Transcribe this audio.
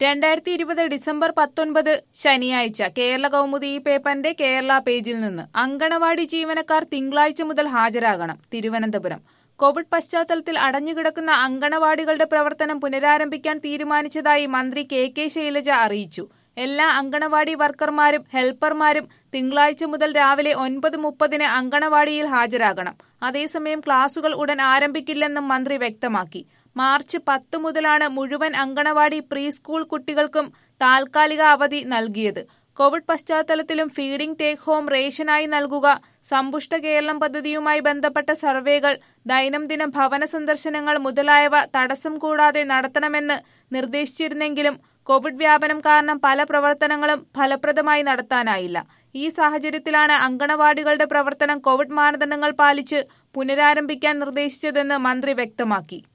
രണ്ടായിരത്തി ഇരുപത് ഡിസംബർ പത്തൊൻപത് ശനിയാഴ്ച കേരള കൗമുദി ഈ പേപ്പറിന്റെ കേരള പേജിൽ നിന്ന് അങ്കണവാടി ജീവനക്കാർ തിങ്കളാഴ്ച മുതൽ ഹാജരാകണം തിരുവനന്തപുരം കോവിഡ് പശ്ചാത്തലത്തിൽ അടഞ്ഞുകിടക്കുന്ന അങ്കണവാടികളുടെ പ്രവർത്തനം പുനരാരംഭിക്കാൻ തീരുമാനിച്ചതായി മന്ത്രി കെ കെ ശൈലജ അറിയിച്ചു എല്ലാ അങ്കണവാടി വർക്കർമാരും ഹെൽപ്പർമാരും തിങ്കളാഴ്ച മുതൽ രാവിലെ ഒൻപത് മുപ്പതിന് അങ്കണവാടിയിൽ ഹാജരാകണം അതേസമയം ക്ലാസുകൾ ഉടൻ ആരംഭിക്കില്ലെന്നും മന്ത്രി വ്യക്തമാക്കി മാർച്ച് പത്ത് മുതലാണ് മുഴുവൻ അങ്കണവാടി പ്രീ സ്കൂൾ കുട്ടികൾക്കും താൽക്കാലിക അവധി നൽകിയത് കോവിഡ് പശ്ചാത്തലത്തിലും ഫീഡിംഗ് ടേക്ക് ഹോം റേഷനായി നൽകുക സമ്പുഷ്ട കേരളം പദ്ധതിയുമായി ബന്ധപ്പെട്ട സർവേകൾ ദൈനംദിന ഭവന സന്ദർശനങ്ങൾ മുതലായവ തടസ്സം കൂടാതെ നടത്തണമെന്ന് നിർദ്ദേശിച്ചിരുന്നെങ്കിലും കോവിഡ് വ്യാപനം കാരണം പല പ്രവർത്തനങ്ങളും ഫലപ്രദമായി നടത്താനായില്ല ഈ സാഹചര്യത്തിലാണ് അങ്കണവാടികളുടെ പ്രവർത്തനം കോവിഡ് മാനദണ്ഡങ്ങൾ പാലിച്ച് പുനരാരംഭിക്കാൻ നിർദ്ദേശിച്ചതെന്ന് മന്ത്രി വ്യക്തമാക്കി